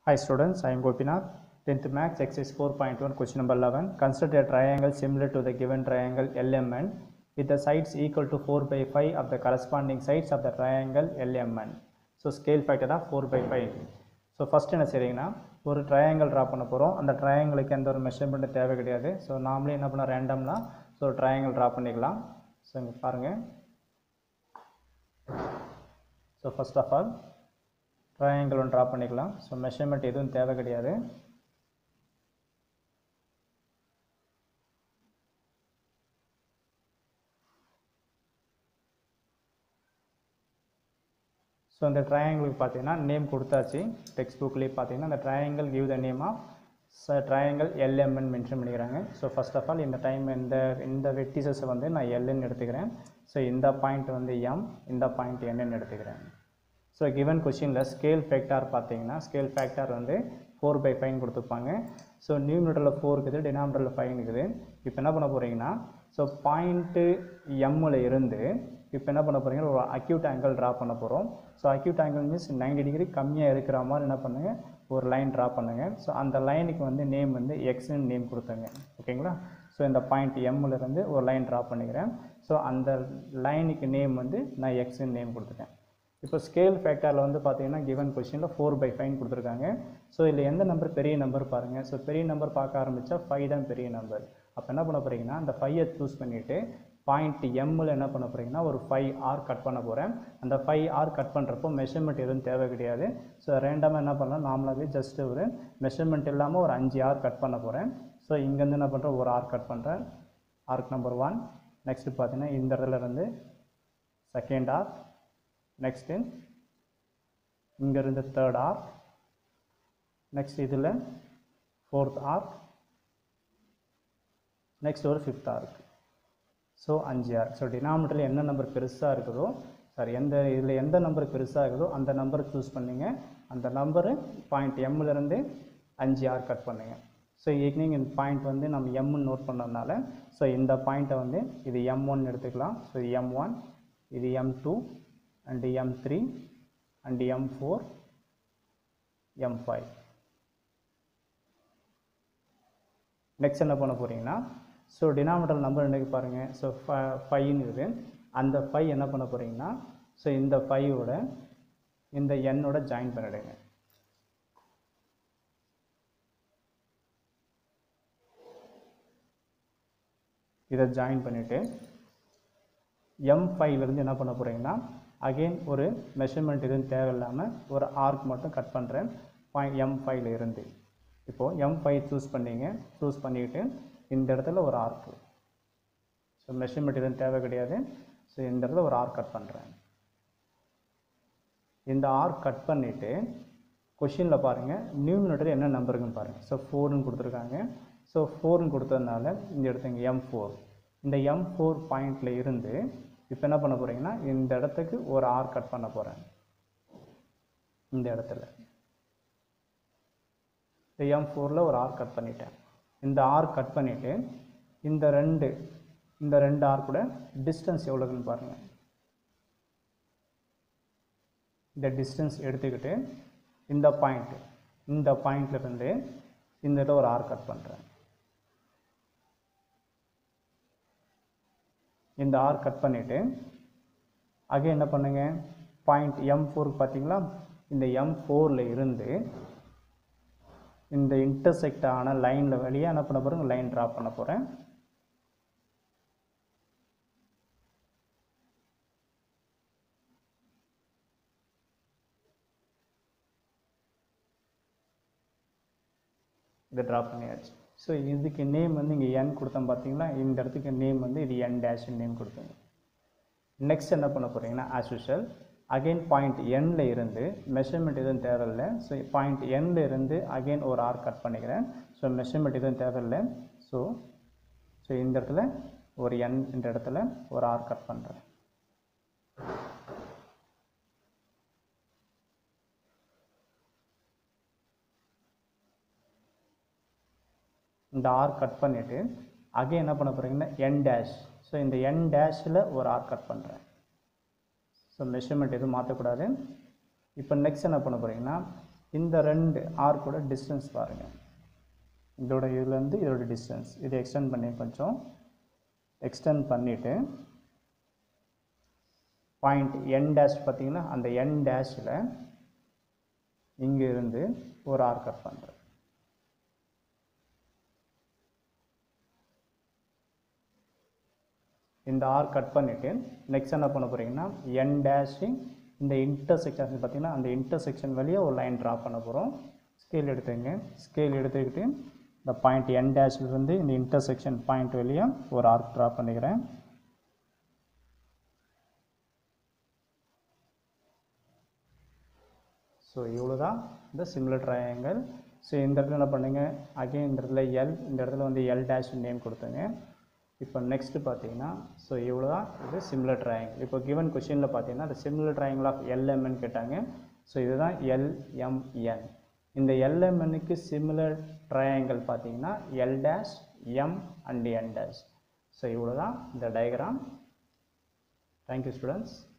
Hi students, I am Gopinath. 10th Max exercise 4.1 question number 11. Consider a triangle similar to the given triangle LMN with the sides equal to 4 by 5 of the corresponding sides of the triangle LMN. So scale factor of 4 by 5. So first என்ன செய்றீங்கன்னா ஒரு triangle draw பண்ண போகிறோம் அந்த ட்ரையாங்கிளுக்கு எந்த ஒரு மெஷர்மெண்ட்டும் தேவை கிடையாது ஸோ நாமளே என்ன பண்ண ரேண்டம்னா ஸோ ட்ரையாங்கிள் ட்ரா பண்ணிக்கலாம் ஸோ இங்கே பாருங்கள் so first of all triangle ஒன்று ட்ரா பண்ணிக்கலாம் ஸோ மெஷர்மெண்ட் எதுவும் தேவை கிடையாது ஸோ இந்த ட்ரையாங்கிளுக்கு பார்த்தீங்கன்னா நேம் கொடுத்தாச்சு டெக்ஸ்ட் புக்லேயே பார்த்தீங்கன்னா அந்த triangle give the name of the triangle LMN mention பண்ணிக்கிறாங்க ஸோ ஃபர்ஸ்ட் ஆஃப் ஆல் இந்த டைம் இந்த இந்த வெட்டிசஸை வந்து நான் எல்என்னு எடுத்துக்கிறேன் ஸோ இந்த பாயிண்ட் வந்து எம் இந்த பாயிண்ட் என்னன்னு எடுத்துக்கிறேன் ஸோ கிவன் கொஷினில் ஸ்கேல் ஃபேக்டார் பார்த்தீங்கன்னா ஸ்கேல் ஃபேக்டார் வந்து ஃபோர் பை ஃபைன் கொடுத்துருப்பாங்க ஸோ நியூமினேட்டரில் ஃபோர் இருக்குது டினாமினேட்டரில் ஃபைவ் இருக்குது இப்போ என்ன பண்ண போகிறீங்கன்னா ஸோ பாயிண்ட்டு எம்மில் இருந்து இப்போ என்ன பண்ண போகிறீங்கன்னா ஒரு அக்யூட் ஆங்கிள் ட்ரா பண்ண போகிறோம் so acute angle means 90 degree கம்மியாக இருக்கிற மாதிரி என்ன பண்ணுங்கள் ஒரு லைன் ட்ரா பண்ணுங்கள் ஸோ அந்த லைனுக்கு வந்து நேம் வந்து எக்ஸ்னு நேம் கொடுத்துங்க ஓகேங்களா ஸோ இந்த பாயிண்ட் எம்மில் இருந்து ஒரு லைன் ட்ரா பண்ணிக்கிறேன் ஸோ அந்த லைனுக்கு நேம் வந்து நான் எக்ஸ்னு நேம் கொடுத்துட்டேன் இப்போ ஸ்கேல் ஃபேக்டரில் வந்து பார்த்தீங்கன்னா கிவன் கொஷினில் ஃபோர் பை ஃபைன் கொடுத்துருக்காங்க ஸோ இதில் எந்த நம்பர் பெரிய நம்பர் பாருங்கள் ஸோ பெரிய நம்பர் பார்க்க ஆரம்பித்தா ஃபைவ் தான் பெரிய நம்பர் அப்போ என்ன பண்ண போகிறீங்கன்னா அந்த ஃபைவை சூஸ் பண்ணிவிட்டு பாயிண்ட் எம்மில் என்ன பண்ண போகிறீங்கன்னா ஒரு ஃபைவ் ஆர் கட் பண்ண போகிறேன் அந்த ஃபைவ் ஆர் கட் பண்ணுறப்போ மெஷர்மெண்ட் எதுவும் தேவை கிடையாது ஸோ ரேண்டமாக என்ன பண்ணலாம் நார்மலாகவே ஜஸ்ட் ஒரு மெஷர்மெண்ட் இல்லாமல் ஒரு அஞ்சு ஆர் கட் பண்ண போகிறேன் ஸோ இங்கேருந்து என்ன பண்ணுறேன் ஒரு ஆர் கட் பண்ணுறேன் ஆர்க் நம்பர் ஒன் நெக்ஸ்ட்டு பார்த்தீங்கன்னா இந்த இடத்துல இருந்து செகண்ட் ஆர் நெக்ஸ்ட்டு இங்கேருந்து தேர்ட் ஆர் நெக்ஸ்ட் இதில் ஃபோர்த் ஆர்க் நெக்ஸ்ட் ஒரு ஃபிஃப்த் ஆர்க் ஸோ அஞ்சு ஆர் ஸோ டினாமினேட்டரில் என்ன நம்பர் பெருசாக இருக்குதோ சாரி எந்த இதில் எந்த நம்பர் பெருசாக இருக்குதோ அந்த நம்பரை சூஸ் பண்ணுங்க அந்த நம்பரு பாயிண்ட் எம்மிலேருந்து அஞ்சு ஆர் கட் பண்ணுங்க ஸோ ஈவினிங் இந்த பாயிண்ட் வந்து நம்ம எம்னு நோட் பண்ணதுனால ஸோ இந்த பாயிண்ட்டை வந்து இது எம் ஒன் எடுத்துக்கலாம் ஸோ இது எம் ஒன் இது M two and M three and M four M five next என்ன பண்ண போகிறீங்கன்னா ஸோ டினாமினேட்டர் நம்பர் என்னைக்கு பாருங்கள் ஸோ ஃபைவ்னு இருக்குது அந்த ஃபைவ் என்ன பண்ண போகிறீங்கன்னா ஸோ இந்த ஃபைவோட இந்த எண்ணோட ஜாயின் பண்ணிடுங்க இதை ஜாயின் பண்ணிவிட்டு எம் ஃபைவ்லேருந்து என்ன பண்ண போகிறீங்கன்னா அகெயின் ஒரு மெஷர்மெண்ட் எதுவும் தேவையில்லாமல் ஒரு ஆர்க் மட்டும் கட் பண்ணுறேன் பாயிண்ட் எம் ஃபைவ்ல இருந்து இப்போது எம் ஃபைவ் சூஸ் பண்ணீங்க சூஸ் பண்ணிவிட்டு இந்த இடத்துல ஒரு ஆர்க்கு ஸோ மெஷர்மெண்ட் எதுவும் தேவை கிடையாது ஸோ இந்த இடத்துல ஒரு ஆர்க் கட் பண்ணுறேன் இந்த ஆர்க் கட் பண்ணிவிட்டு கொஷினில் பாருங்கள் நியூமினேட்டர் என்ன நம்பருக்குன்னு பாருங்கள் ஸோ ஃபோர்னு கொடுத்துருக்காங்க ஸோ ஃபோர்னு கொடுத்ததுனால இந்த இடத்துங்க எம் ஃபோர் இந்த எம் ஃபோர் பாயிண்டில் இருந்து இப்போ என்ன பண்ண போகிறீங்கன்னா இந்த இடத்துக்கு ஒரு ஆர் கட் பண்ண போகிறேன் இந்த இடத்துல இந்த எம் ஃபோரில் ஒரு ஆர் கட் பண்ணிட்டேன் இந்த ஆர் கட் பண்ணிவிட்டு இந்த ரெண்டு இந்த ரெண்டு ஆர் கூட டிஸ்டன்ஸ் எவ்வளோக்குன்னு பாருங்கள் இந்த டிஸ்டன்ஸ் எடுத்துக்கிட்டு இந்த பாயிண்ட் இந்த பாயிண்ட்லேருந்து இந்த இடம் ஒரு ஆர் கட் பண்ணுறேன் இந்த ஆர் கட் பண்ணிவிட்டு அகே என்ன பண்ணுங்க பாயிண்ட் எம் ஃபோருக்கு பார்த்தீங்களா இந்த எம் ஃபோரில் இருந்து இந்த இன்டர்செக்ட் ஆன லைனில் வழியாக என்ன பண்ண போகிறேன் லைன் ட்ரா பண்ண போகிறேன் இதை ட்ரா பண்ணியாச்சு ஸோ இதுக்கு நேம் வந்து இங்கே என் கொடுத்தோம் பார்த்தீங்களா இந்த இடத்துக்கு நேம் வந்து இது என் டேஷ் நேம் கொடுத்தோங்க நெக்ஸ்ட் என்ன பண்ண போகிறீங்கன்னா ஆஸ் யூஷுவல் அகெயின் பாயிண்ட் எண்ணில் இருந்து மெஷர்மெண்ட் எதுவும் தேவையில்லை ஸோ பாயிண்ட் எண்ணில் இருந்து அகெயின் ஒரு ஆர் கட் பண்ணிக்கிறேன் ஸோ மெஷர்மெண்ட் எதுவும் தேவையில்லை ஸோ ஸோ இந்த இடத்துல ஒரு எண் இந்த இடத்துல ஒரு ஆர் கட் பண்ணுறேன் இந்த ஆர் கட் பண்ணிவிட்டு அகைன் என்ன பண்ண போகிறீங்கன்னா என் டேஷ் ஸோ இந்த என் டேஷில் ஒரு ஆர் கட் பண்ணுறேன் ஸோ மெஷர்மெண்ட் எதுவும் மாற்றக்கூடாது இப்போ நெக்ஸ்ட் என்ன பண்ண போகிறீங்கன்னா இந்த ரெண்டு ஆர்க்கோட டிஸ்டன்ஸ் பாருங்கள் இதோட இதுலேருந்து இதோட டிஸ்டன்ஸ் இதை எக்ஸ்டெண்ட் பண்ணி கொஞ்சம் எக்ஸ்டெண்ட் பண்ணிவிட்டு பாயிண்ட் என் டேஷ் பார்த்தீங்கன்னா அந்த என் டேஷில் இங்கே இருந்து ஒரு ஆர் கட் பண்ணுறேன் இந்த ஆர் கட் பண்ணிவிட்டு நெக்ஸ்ட் என்ன பண்ண போகிறீங்கன்னா என் டேஷிங் இந்த இன்டர்செக்ஷன் பார்த்தீங்கன்னா அந்த இன்டர்செக்ஷன் வழியாக ஒரு லைன் ட்ரா பண்ண போகிறோம் ஸ்கேல் எடுத்துங்க ஸ்கேல் எடுத்துக்கிட்டு இந்த பாயிண்ட் என் டேஷ்லேருந்து இந்த இன்டர்செக்ஷன் பாயிண்ட் வழியாக ஒரு ஆர்க் ட்ரா பண்ணிக்கிறேன் ஸோ இவ்வளோ தான் இந்த சிமிலர் ட்ரையாங்கல் ஸோ இந்த இடத்துல என்ன பண்ணுங்க அகைன் இந்த இடத்துல எல் இந்த இடத்துல வந்து எல் டேஷ் நேம் கொடுத்துங்க இப்போ நெக்ஸ்ட்டு பார்த்தீங்கன்னா ஸோ இவ்வளோ தான் இது சிமிலர் ட்ரையாங்கிள் இப்போ கிவன் கொஷினில் பார்த்தீங்கன்னா இந்த சிமிலர் ட்ரையாங்கிள் ஆஃப் எல்எம்என் கேட்டாங்க ஸோ இதுதான் எல்எம்என் இந்த எல்எம்என்னுக்கு சிமிலர் ட்ரையாங்கிள் பார்த்தீங்கன்னா L dash M and N dash so இவ்வளோ தான் இந்த டயக்ராம் தேங்க்யூ ஸ்டூடெண்ட்ஸ்